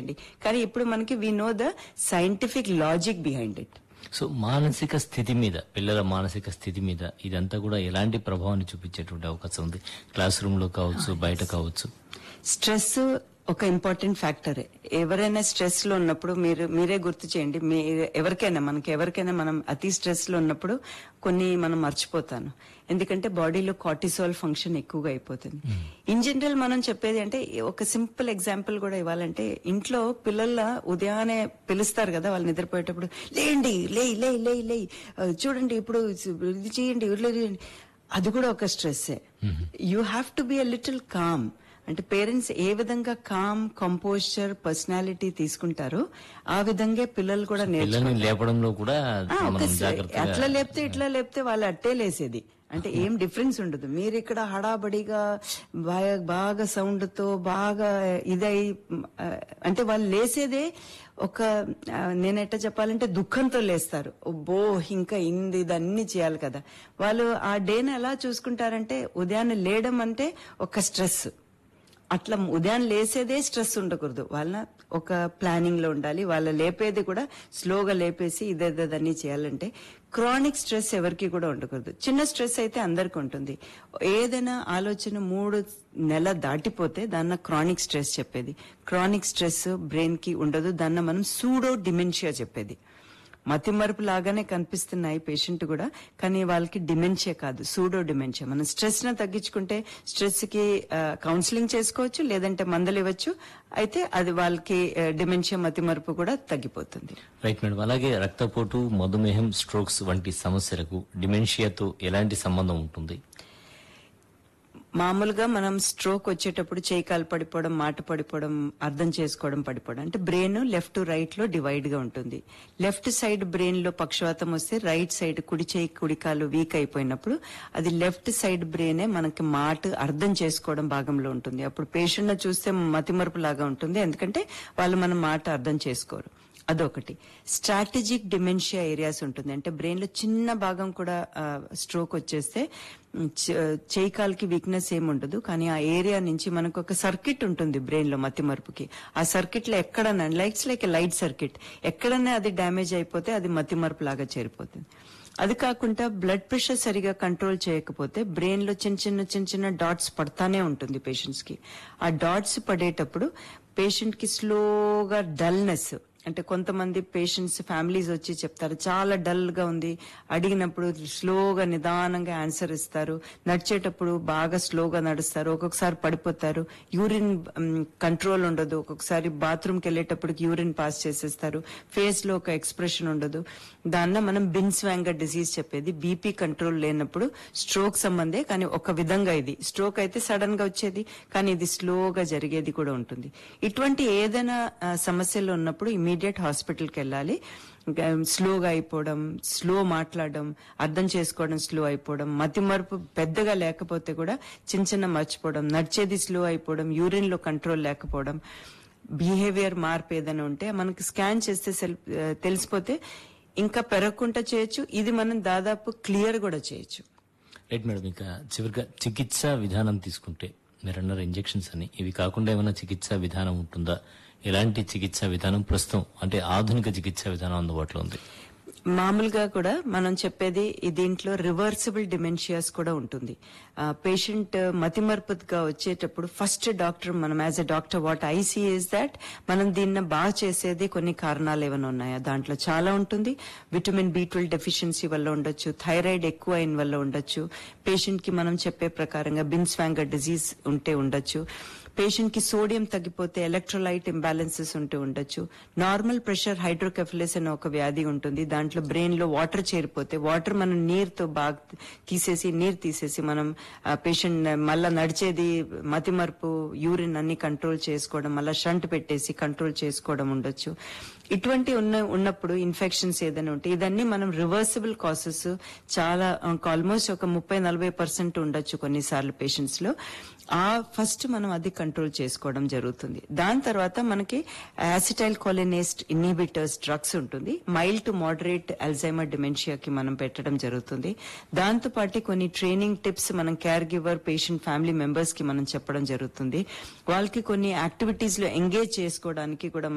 చేయండి కానీ ఇప్పుడు మనకి we know the scientific logic behind it so మానసిక స్థితి మీద పిల్లల మానసిక స్థితి మీద ఇదంతా కూడా ఎలాంటి ప్రభావాన్ని చూపించేటువంటి అవకాశం ఉంది క్లాస్ రూమ్ లో కావచ్చు బయట కావచ్చు స్ట్రెస్ ఒక ఇంపార్టెంట్ ఫ్యాక్టర్ ఎవరైనా స్ట్రెస్ లో ఉన్నప్పుడు మీరు మీరే గుర్తు చేయండి మీ ఎవరికైనా మనకి ఎవరికైనా మనం అతి స్ట్రెస్ లో ఉన్నప్పుడు కొన్ని మనం మర్చిపోతాను ఎందుకంటే బాడీలో కార్టిసాల్ ఫంక్షన్ ఎక్కువగా అయిపోతుంది ఇన్ జనరల్ మనం చెప్పేది అంటే ఒక సింపుల్ ఎగ్జాంపుల్ కూడా ఇవ్వాలంటే ఇంట్లో పిల్లల ఉదయాన్నే పిలుస్తారు కదా వాళ్ళు నిద్రపోయేటప్పుడు లేండి లే లే లే లే ఆ, చూడండి ఇప్పుడు ఇది చేయండి ఇట్లా చేయండి అది కూడా ఒక స్ట్రెస్సే you have to be a little calm అంటే పేరెంట్స్ ఏ విధంగా కామ్ కంపోస్చర్ పర్సనాలిటీ తీసుకుంటారో ఆ విధంగా పిల్లలు కూడా నేర్చుకుంటారు పిల్లల్ని లేపడంలో కూడా ఆ, మనం ఒక స- జాగ్రత్తగా అట్లా లేపితే ఇట్లా లేపితే వాళ్ళు అట్టే లేసేది అంటే ఏం డిఫరెన్స్ ఉండదు మీరు ఇక్కడ హడాబడిగా బాగా బాగా సౌండ్ తో బాగా ఇదై ఆ, అంటే వాళ్ళు లేసేదే ఒక ఆ, నేను ఎట్లా చెప్పాలంటే దుఃఖంతో లేస్తారు బో ఇంకా ఇంది ఇదన్నీ చేయాలి కదా వాళ్ళు ఆ డేని ఎలా చూసుకుంటారంటే ఉదయాన్నే లేయడం అంటే ఒక స్ట్రెస్ అట్లా ఉదయం లేసేదే స్ట్రెస్ ఉండకూడదు వాళ్ళ ఒక ప్లానింగ్ లో ఉండాలి వాళ్ళ లేపేది కూడా స్లోగా లేపేసి ఇదేదన్నీ చేయాలంటే క్రానిక్ స్ట్రెస్ ఎవరికి కూడా ఉండకూడదు చిన్న స్ట్రెస్ అయితే అందరికి ఉంటుంది ఏదైనా ఆలోచన మూడు నెల దాటిపోతే దాన్న క్రానిక్ స్ట్రెస్ చెప్పేది క్రానిక్ స్ట్రెస్ బ్రెయిన్ కి ఉండదు దాన్న మనం సూడో డిమెన్షియా చెప్పేది మతిమరుపు లాగానే కనిపిస్తున్నాయి పేషెంట్ కూడా కానీ వాళ్ళకి డిమెన్షియా కాదు సూడో డిమెన్షియా మనం స్ట్రెస్ ను తగ్గించుకుంటే స్ట్రెస్ కి కౌన్సిలింగ్ చేసుకోవచ్చు లేదంటే మందులు ఇవ్వచ్చు అయితే అది వాళ్ళకి డిమెన్షియా మతిమరుపు కూడా తగ్గిపోతుంది రైట్ మేడం అలాగే రక్తపోటు మధుమేహం స్ట్రోక్స్ వంటి సమస్యలకు డిమెన్షియాతో ఎలాంటి సంబంధం ఉంటుంది మామూలుగా మనం స్ట్రోక్ వచ్చేటప్పుడు చేయి కాలు పడిపోవడం మాట పడిపోవడం అర్థం చేసుకోవడం పడిపోవడం అంటే బ్రెయిన్ లెఫ్ట్ రైట్ లో డివైడ్ గా ఉంటుంది లెఫ్ట్ సైడ్ బ్రెయిన్ లో పక్షవాతం వస్తే రైట్ సైడ్ కుడి చేయి కుడి కాలు వీక్ అయిపోయినప్పుడు అది లెఫ్ట్ సైడ్ బ్రెయినే మనకి మాట అర్థం చేసుకోవడం భాగంలో ఉంటుంది అప్పుడు పేషెంట్ చూస్తే మతిమరుపు లాగా ఉంటుంది ఎందుకంటే వాళ్ళు మన మాట అర్థం చేసుకోరు అదొకటి స్ట్రాటజిక్ డిమెన్షియా ఏరియాస్ ఉంటుంది అంటే బ్రెయిన్ లో చిన్న భాగం కూడా స్ట్రోక్ వచ్చేస్తే ఉమ్, చ- చేయి కాలుకి వీక్నెస్ ఏమి ఉండదు కానీ ఆ ఏరియా నుంచి మనకు ఒక సర్కిట్ ఉంటుంది బ్రెయిన్ లో మతి మరుపుకి ఆ సర్కిట్ లో ఎక్కడన్నా లైట్స్ లైక్ లైట్ సర్కిట్ ఎక్కడన్నా అది డ్యామేజ్ అయిపోతే అది మతి మరుపు లాగా చేరిపోతుంది అది కాకుండా బ్లడ్ ప్రెషర్ సరిగా కంట్రోల్ చేయకపోతే బ్రెయిన్ లో చిన్న చిన్న చిన్న చిన్న డాట్స్ పడతానే ఉంటుంది పేషెంట్స్ కి ఆ డాట్స్ పడేటప్పుడు పేషెంట్ కి స్లోగా డల్నెస్ అంటే కొంతమంది పేషెంట్స్ ఫ్యామిలీస్ వచ్చి చెప్తారు చాలా డల్ గా ఉంది అడిగినప్పుడు స్లోగా నిదానంగా ఆన్సర్ ఇస్తారు నడిచేటప్పుడు బాగా స్లోగా నడుస్తారు ఒక్కొక్కసారి పడిపోతారు యూరిన్ కంట్రోల్ ఉండదు ఒక్కొక్కసారి బాత్రూమ్కి వెళ్ళేటప్పటికి యూరిన్ పాస్ చేసేస్తారు ఫేస్ లో ఒక ఎక్స్ప్రెషన్ ఉండదు దాన్న మనం బిన్స్ వ్యాంగర్ డిసీజ్ చెప్పేది బీపీ కంట్రోల్ లేనప్పుడు స్ట్రోక్ సంబంధే కానీ ఒక విధంగా ఇది స్ట్రోక్ అయితే సడన్ గా వచ్చేది కానీ ఇది స్లోగా జరిగేది కూడా ఉంటుంది ఇటువంటి ఏదైనా ఆ, సమస్యలు ఉన్నప్పుడు ఇమీడియట్ హాస్పిటల్కి వెళ్ళాలి ఇంకా స్లోగా అయిపోవడం స్లో మాట్లాడడం అర్థం చేసుకోవడం స్లో అయిపోవడం మతి మరుపు పెద్దగా లేకపోతే కూడా చిన్న చిన్న మర్చిపోవడం నడిచేది స్లో అయిపోవడం యూరిన్ లో కంట్రోల్ లేకపోవడం బిహేవియర్ మార్పు ఏదైనా ఉంటే మనకి స్కాన్ చేస్తే సెల్- ఆ, తెలిసిపోతే ఇంకా పెరగకుండా చేయొచ్చు ఇది మనం దాదాపు క్లియర్ కూడా చేయొచ్చు రైట్ మేడం ఇంకా చివరిగా చికిత్స విధానం తీసుకుంటే మీరు అన్నారు ఇంజెక్షన్స్ అని ఇవి కాకుండా ఏమైనా చికిత్సా విధానం ఉంటుందా ఎలాంటి చికిత్సా విధానం ప్రస్తుతం అంటే ఆధునిక చికిత్సా విధానం అందుబాటులో ఉంది మామూలుగా కూడా మనం చెప్పేది ఈ దీంట్లో రివర్సిబుల్ డిమెన్షియాస్ కూడా ఉంటుంది పేషెంట్ మతిమరుపుగా వచ్చేటప్పుడు ఫస్ట్ డాక్టర్ మనం as a doctor what I see is that మనం దీన్ని బాగా చేసేది కొన్ని కారణాలు ఏమైనా ఉన్నాయా దాంట్లో చాలా ఉంటుంది విటమిన్ బి ట్వెల్వ్ డెఫిషియన్సీ వల్ల ఉండొచ్చు థైరాయిడ్ ఎక్కువ అయిన వల్ల ఉండొచ్చు పేషెంట్ కి మనం చెప్పే ప్రకారంగా బిన్స్వాంగర్ డిజీజ్ ఉంటే ఉండొచ్చు పేషెంట్ కి సోడియం తగ్గిపోతే ఎలక్ట్రోలైట్ ఇంబ్యాలెన్సెస్ ఉంటూ ఉండొచ్చు నార్మల్ ప్రెషర్ హైడ్రోకెఫిలిస్ అనే ఒక వ్యాధి ఉంటుంది దాంట్లో బ్రెయిన్ లో వాటర్ చేరిపోతే వాటర్ మనం నీరుతో బాగా తీసేసి నీరు తీసేసి మనం పేషెంట్ మళ్ళా నడిచేది మతిమరుపు యూరిన్ అన్ని కంట్రోల్ చేసుకోవడం మళ్ళా షంట్ పెట్టేసి కంట్రోల్ చేసుకోవడం ఉండొచ్చు ఇటువంటి ఉన్న ఉన్నప్పుడు ఇన్ఫెక్షన్స్ ఏదైనా ఉంటే ఇదన్నీ మనం రివర్సిబుల్ కాసెస్ చాలా ఆల్మోస్ట్ ఒక ముప్పై నలభై పర్సెంట్ ఉండొచ్చు కొన్నిసార్లు పేషెంట్స్ లో ఆ ఫస్ట్ మనం అది కంట్రోల్ చేసుకోవడం జరుగుతుంది దాని తర్వాత మనకి యాసిటైల్ కోలినేస్ట్ ఇన్హిబిటర్స్ డ్రగ్స్ ఉంటుంది మైల్డ్ టు మోడరేట్ అల్జైమర్ డిమెన్షియాకి మనం పెట్టడం జరుగుతుంది దాంతో పాటు కొన్ని ట్రైనింగ్ టిప్స్ మనం care giver patient family members కి మనం చెప్పడం జరుగుతుంది వాళ్ళకి కొన్ని యాక్టివిటీస్ లో ఎంగేజ్ చేసుకోవడానికి కూడా